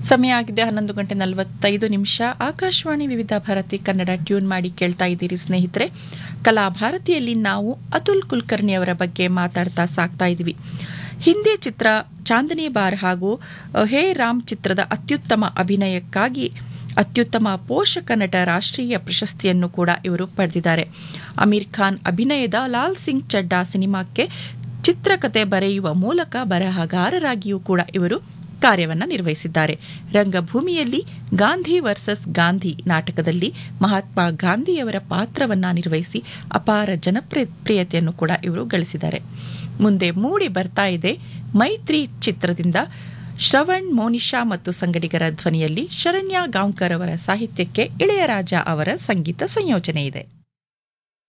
ಸಮಯ ಆಗಿದೆ ಹನ್ನೊಂದು ಗಂಟೆ ನಲವತ್ತೈದು ನಿಮಿಷ ಆಕಾಶವಾಣಿ ವಿವಿಧ ಭಾರತಿ ಕನ್ನಡ ಟ್ಯೂನ್ ಮಾಡಿ ಕೇಳ್ತಾ ಇದ್ದೀರಿ ಸ್ನೇಹಿತರೆ ಕಲಾ ಭಾರತಿಯಲ್ಲಿ ನಾವು ಅತುಲ್ ಕುಲಕರ್ಣಿ ಅವರ ಬಗ್ಗೆ ಮಾತಾಡ್ತಾ ಸಾಕ್ತಾ ಇದ್ದೀವಿ ಹಿಂದಿ ಚಿತ್ರ ಚಾಂದನಿ ಬಾರ್ ಹಾಗೂ ಹೇ ರಾಮ್ ಚಿತ್ರದ ಅತ್ಯುತ್ತಮ ಅಭಿನಯಕ್ಕಾಗಿ ಅತ್ಯುತ್ತಮ ಪೋಷಕ ನಟ ರಾಷ್ಟ್ರೀಯ ಪ್ರಶಸ್ತಿಯನ್ನು ಕೂಡ ಇವರು ಪಡೆದಿದ್ದಾರೆ ಅಮೀರ್ ಖಾನ್ ಅಭಿನಯದ ಲಾಲ್ ಸಿಂಗ್ ಚಡ್ಡಾ ಸಿನಿಮಾಕ್ಕೆ ಚಿತ್ರಕಥೆ ಬರೆಯುವ ಮೂಲಕ ಬರಹಗಾರರಾಗಿಯೂ ಕೂಡ ಇವರು ಕಾರ್ಯವನ್ನ ನಿರ್ವಹಿಸಿದ್ದಾರೆ ರಂಗಭೂಮಿಯಲ್ಲಿ ಗಾಂಧಿ ವರ್ಸಸ್ ಗಾಂಧಿ ನಾಟಕದಲ್ಲಿ ಮಹಾತ್ಮ ಗಾಂಧಿಯವರ ಪಾತ್ರವನ್ನ ನಿರ್ವಹಿಸಿ ಅಪಾರ ಜನಪ್ರಿಯತೆಯನ್ನು ಕೂಡ ಇವರು ಗಳಿಸಿದ್ದಾರೆ ಮುಂದೆ ಮೂಡಿ ಬರ್ತಾ ಇದೆ ಮೈತ್ರಿ ಚಿತ್ರದಿಂದ ಶ್ರವಣ್ ಮೋನಿಶಾ ಮತ್ತು ಸಂಗಡಿಗರ ಧ್ವನಿಯಲ್ಲಿ ಶರಣ್ಯ ಗಾಂವ್ಕರ್ ಅವರ ಸಾಹಿತ್ಯಕ್ಕೆ ಇಳೆಯರಾಜ ಅವರ ಸಂಗೀತ ಸಂಯೋಜನೆ ಇದೆ